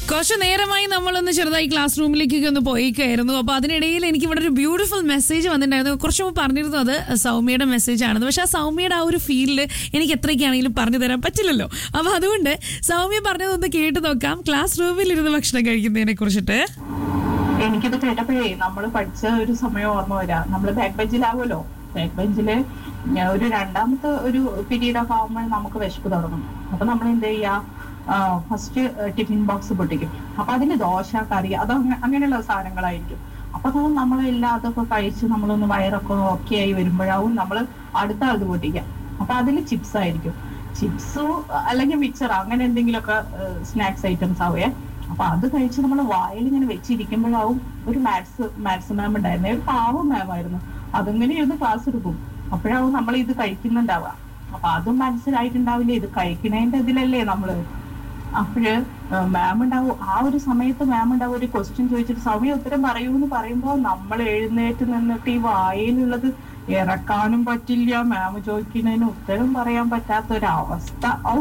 കുറച്ച് നേരമായി നമ്മളൊന്ന് ചെറുതായി ക്ലാസ് റൂമിലേക്കൊക്കെ ഒന്ന് പോയിക്കായിരുന്നു അപ്പൊ അതിനിടയിൽ എനിക്ക് ഇവിടെ ഒരു ബ്യൂട്ടിഫുൾ മെസ്സേജ് വന്നിട്ടുണ്ടായിരുന്നു കുറച്ച് മുമ്പ് പറഞ്ഞിരുന്നു അത് സൗമ്യയുടെ മെസ്സേജ് ആണെന്ന് പക്ഷെ ആ സൗമ്യയുടെ ആ ഒരു ഫീൽഡ് എനിക്ക് എത്രയ്ക്കാണെങ്കിലും പറഞ്ഞു തരാൻ പറ്റില്ലല്ലോ അപ്പൊ അതുകൊണ്ട് സൗമ്യ പറഞ്ഞതൊന്ന് കേട്ട് നോക്കാം ക്ലാസ് റൂമിൽ ഇരുന്ന് ഭക്ഷണം കഴിക്കുന്നതിനെ കുറിച്ചിട്ട് എനിക്കിത് കേട്ടപ്പോഴേ നമ്മൾ പഠിച്ച ഒരു സമയം ഓർമ്മ വരാ നമ്മള് ബാക്ക് ബെഞ്ചിലാവുമല്ലോ ബാക്ക് ബെഞ്ചില് ഞാൻ ഒരു രണ്ടാമത്തെ ഒരു പീരീഡ് ഒക്കെ ആകുമ്പോൾ നമുക്ക് വിശപ്പ് തുടങ്ങും അപ്പൊ നമ്മൾ എന്ത് ചെയ്യാ ഫസ്റ്റ് ടിഫിൻ ബോക്സ് പൊട്ടിക്കും അപ്പൊ അതിന് ദോശ കറി അത് അങ്ങ- അങ്ങനെയുള്ള സാധനങ്ങളായിരിക്കും അപ്പൊ അത് നമ്മളെല്ലാം അതൊക്കെ കഴിച്ച് നമ്മളൊന്ന് വയറൊക്കെ ഓക്കെ ആയി വരുമ്പോഴാവും നമ്മൾ അടുത്ത ആളത് പൊട്ടിക്കുക അപ്പൊ അതിൽ ചിപ്സ് ആയിരിക്കും ചിപ്സോ അല്ലെങ്കിൽ മിക്സർ അങ്ങനെ എന്തെങ്കിലുമൊക്കെ സ്നാക്സ് ഐറ്റംസ് ആവേ അപ്പൊ അത് കഴിച്ച് നമ്മൾ വായിൽ ഇങ്ങനെ വെച്ചിരിക്കുമ്പോഴാവും ഒരു മാത്സ് മാത്സ് മാം ഉണ്ടായിരുന്നേ ഒരു പാവം മാം ആയിരുന്നു അതിങ്ങനെ ഇരുന്ന് ക്ലാസ് എടുക്കും അപ്പോഴാവും നമ്മൾ ഇത് കഴിക്കുന്നുണ്ടാവുക അപ്പൊ അതും മനസ്സിലായിട്ടുണ്ടാവില്ലേ ഇത് കഴിക്കണേന്റെ ഇതിലല്ലേ നമ്മള് അപ്പോഴ് മാം ഉണ്ടാവും ആ ഒരു സമയത്ത് മാം ഉണ്ടാവും ഒരു ക്വസ്റ്റ്യൻ ചോദിച്ചിട്ട് സൗമ്യ ഉത്തരം പറയൂ എന്ന് പറയുമ്പോൾ നമ്മൾ എഴുന്നേറ്റ് നിന്നിട്ട് ഈ വായിലുള്ളത് ഇറക്കാനും പറ്റില്ല മാം ചോദിക്കുന്നതിന് ഉത്തരം പറയാൻ പറ്റാത്ത ഒരു അവസ്ഥ ഔ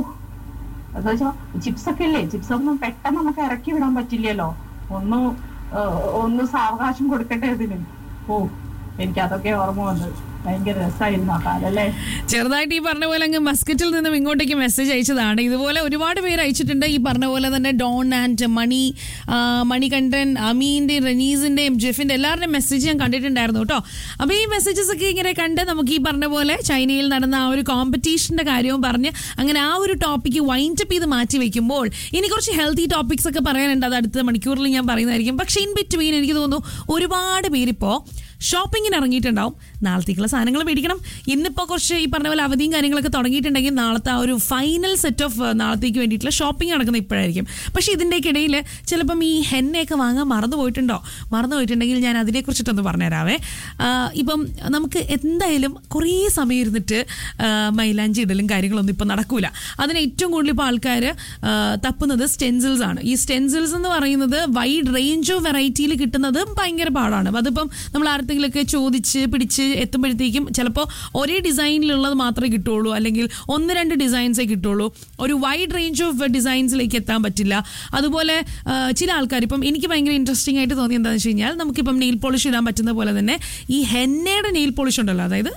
എന്താ വെച്ചാ ചിപ്സ് ഒക്കെ അല്ലേ ചിപ്സ് ഒന്നും പെട്ടെന്ന് നമുക്ക് ഇറക്കി വിടാൻ പറ്റില്ലല്ലോ ഒന്ന് ഏഹ്, ഒന്ന് സാവകാശം കൊടുക്കട്ടെ ഇതിന് ഓ എനിക്ക് അതൊക്കെ ഓർമ്മ വന്നത് ഭയങ്കര രസമായിരുന്നു ആ കാലം അല്ലേ ചെറുതായിട്ട് ഈ പറഞ്ഞ പോലെ അങ്ങ് മസ്കറ്റിൽ നിന്നും ഇങ്ങോട്ടേക്ക് മെസ്സേജ് അയച്ചതാണ് ഇതുപോലെ ഒരുപാട് പേര് അയച്ചിട്ടുണ്ട് ഈ പറഞ്ഞ പോലെ തന്നെ ഡോൺ ആൻഡ് മണി ആ, മണികണ്ഠൻ അമീന്റെയും റനീസിന്റെയും ജെഫിന്റെ എല്ലാവരുടെയും മെസ്സേജ് ഞാൻ കണ്ടിട്ടുണ്ടായിരുന്നു കേട്ടോ അപ്പൊ ഈ മെസ്സേജസ് ഒക്കെ ഇങ്ങനെ കണ്ട് നമുക്ക് ഈ പറഞ്ഞ പോലെ ചൈനയിൽ നടന്ന ആ ഒരു കോമ്പറ്റീഷന്റെ കാര്യവും പറഞ്ഞ് അങ്ങനെ ആ ഒരു ടോപ്പിക്ക് വൈൻഡ് അപ്പ് ചെയ്ത് മാറ്റി വെക്കുമ്പോൾ ഇനി കുറച്ച് ഹെൽത്തി ടോപ്പിക്സ് ഒക്കെ പറയാനുണ്ട് അത് അടുത്ത മണിക്കൂറിൽ ഞാൻ പറയുന്നതായിരിക്കും പക്ഷേ ഇൻ ബിറ്റ്വീൻ എനിക്ക് തോന്നുന്നു ഒരുപാട് പേരിപ്പോ ഷോപ്പിങ്ങിന് ഇറങ്ങിയിട്ടുണ്ടാവും നാളത്തേക്കുള്ള സാധനങ്ങൾ മേടിക്കണം ഇന്നിപ്പോൾ കുറച്ച് ഈ പറഞ്ഞ പോലെ അവധിയും കാര്യങ്ങളൊക്കെ തുടങ്ങിയിട്ടുണ്ടെങ്കിൽ നാളത്തെ ആ ഒരു ഫൈനൽ സെറ്റ് ഓഫ് നാളത്തേക്ക് വേണ്ടിയിട്ടുള്ള ഷോപ്പിംഗ് നടക്കുന്ന ഇപ്പോഴായിരിക്കും പക്ഷേ ഇതിൻ്റെയൊക്കെ ഇടയിൽ ചിലപ്പം ഈ ഹെന്നയൊക്കെ വാങ്ങാൻ മറന്നു പോയിട്ടുണ്ടോ മറന്നു പോയിട്ടുണ്ടെങ്കിൽ ഞാൻ അതിനെക്കുറിച്ചിട്ടൊന്ന് പറഞ്ഞുതരാവേ ആ, ഇപ്പം നമുക്ക് എന്തായാലും കുറേ സമയം ഇരുന്നിട്ട് ആ, മൈലാഞ്ചി ഇടലും കാര്യങ്ങളൊന്നും ഇപ്പം നടക്കൂല അതിന് ഏറ്റവും കൂടുതൽ ഇപ്പോൾ ആൾക്കാർ തപ്പുന്നത് സ്റ്റെൻസിൽസ് ആണ് ഈ സ്റ്റെൻസിൽസ് എന്ന് പറയുന്നത് വൈഡ് റേഞ്ച് ഓഫ് വെറൈറ്റിയിൽ കിട്ടുന്നത് ഭയങ്കര പാടാണ് അതിപ്പം നമ്മൾ ആർക്കെങ്കിലുമൊക്കെ ചോദിച്ച് പിടിച്ച് എത്തുമ്പോഴത്തേക്കും ചിലപ്പോൾ ഒരേ ഡിസൈനിലുള്ളത് മാത്രമേ കിട്ടുള്ളൂ അല്ലെങ്കിൽ ഒന്ന് രണ്ട് ഡിസൈൻസേ കിട്ടുള്ളൂ ഒരു വൈഡ് റേഞ്ച് ഓഫ് ഡിസൈൻസിലേക്ക് എത്താൻ പറ്റില്ല അതുപോലെ ആ, ചില ആൾക്കാർ ഇപ്പം എനിക്ക് ഭയങ്കര ഇൻട്രസ്റ്റിംഗ് ആയിട്ട് തോന്നി എന്താണെന്ന് വെച്ച് കഴിഞ്ഞാൽ നമുക്കിപ്പം നെയിൽ പോളിഷ് ഇടാൻ പറ്റുന്ന പോലെ തന്നെ ഈ ഹെന്നയുടെ നെയിൽ പോളിഷ് ഉണ്ടല്ലോ അതായത്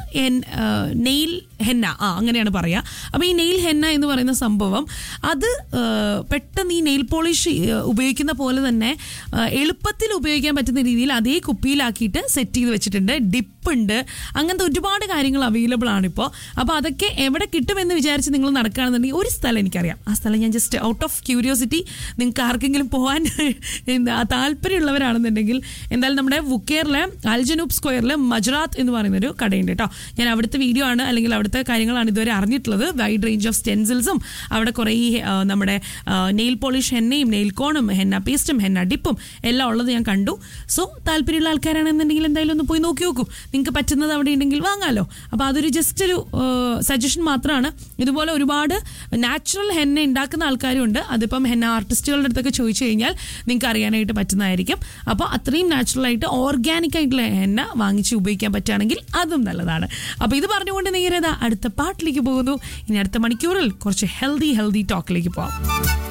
നെയിൽ ഹെന്ന ആ അങ്ങനെയാണ് പറയുക അപ്പോൾ ഈ നെയിൽ ഹെന്ന എന്ന് പറയുന്ന സംഭവം അത് ആ, പെട്ടെന്ന് ഈ നെയിൽ പോളിഷ് ഉപയോഗിക്കുന്ന പോലെ തന്നെ ആ, എളുപ്പത്തിൽ ഉപയോഗിക്കാൻ പറ്റുന്ന രീതിയിൽ അതേ കുപ്പിയിലാക്കിയിട്ട് സെറ്റ് ചെയ്ത് വെച്ചിട്ടുണ്ട് ഡിപ്പ് ഉണ്ട് അങ്ങനത്തെ ഒരുപാട് കാര്യങ്ങൾ അവൈലബിൾ ആണ് ഇപ്പോൾ അപ്പോൾ അതൊക്കെ എവിടെ കിട്ടുമെന്ന് വിചാരിച്ച് നിങ്ങൾ നടക്കുകയാണെന്നുണ്ടെങ്കിൽ ഒരു സ്ഥലം എനിക്കറിയാം ആ സ്ഥലം ഞാൻ ജസ്റ്റ് ഔട്ട് ഓഫ് ക്യൂരിയോസിറ്റി നിങ്ങൾക്ക് ആർക്കെങ്കിലും പോകാൻ എന്താ താല്പര്യമുള്ളവരാണെന്നുണ്ടെങ്കിൽ എന്തായാലും നമ്മുടെ വുക്കേറിലെ അൽജനൂബ് സ്ക്വയറിൽ മജറാത്ത് എന്ന് പറയുന്നൊരു കടയുണ്ട് കേട്ടോ ഞാൻ അവിടുത്തെ വീഡിയോ ആണ് അല്ലെങ്കിൽ അവിടുത്തെ കാര്യങ്ങളാണ് ഇതുവരെ അറിഞ്ഞിട്ടുള്ളത് വൈഡ് റേഞ്ച് ഓഫ് സ്റ്റെൻസിൽസും അവിടെ കുറേ ആ, നമ്മുടെ നെയിൽ പോളിഷ് ഹെന്നയും നെയിൽ കോണും ഹെന്ന പേസ്റ്റും ഹെന്ന ഡിപ്പും എല്ലാം ഉള്ളത് ഞാൻ കണ്ടു സോ താല്പര്യമുള്ള ആൾക്കാരാണെന്നുണ്ടെങ്കിൽ എന്തായാലും ഒന്ന് പോയി നോക്കി നോക്കൂ നിങ്ങൾക്ക് പറ്റുന്നത് അവിടെ ഉണ്ടെങ്കിൽ വാങ്ങാമല്ലോ അപ്പോൾ അതൊരു ജസ്റ്റ് ഒരു സജഷൻ മാത്രമാണ് ഇതുപോലെ ഒരുപാട് നാച്ചുറൽ ഹെന്ന ഉണ്ടാക്കുന്ന ആൾക്കാരും ഉണ്ട് അതിപ്പം ഹെന്ന ആർട്ടിസ്റ്റുകളുടെ അടുത്തൊക്കെ ചോദിച്ചു കഴിഞ്ഞാൽ നിങ്ങൾക്ക് അറിയാനായിട്ട് പറ്റുന്നതായിരിക്കും അപ്പോൾ അത്രയും നാച്ചുറൽ ആയിട്ട് ഓർഗാനിക് ആയിട്ടുള്ള ഹെന്ന വാങ്ങിച്ച് ഉപയോഗിക്കാൻ പറ്റുകയാണെങ്കിൽ അതും നല്ലതാണ് അപ്പോൾ ഇത് പറഞ്ഞുകൊണ്ട് നേരെ ദാ അടുത്ത പാട്ടിലേക്ക് പോകുന്നു ഇനി അടുത്ത മണിക്കൂറിൽ കുറച്ച് ഹെൽത്തി ഹെൽത്തി ടോക്കിലേക്ക് പോകാം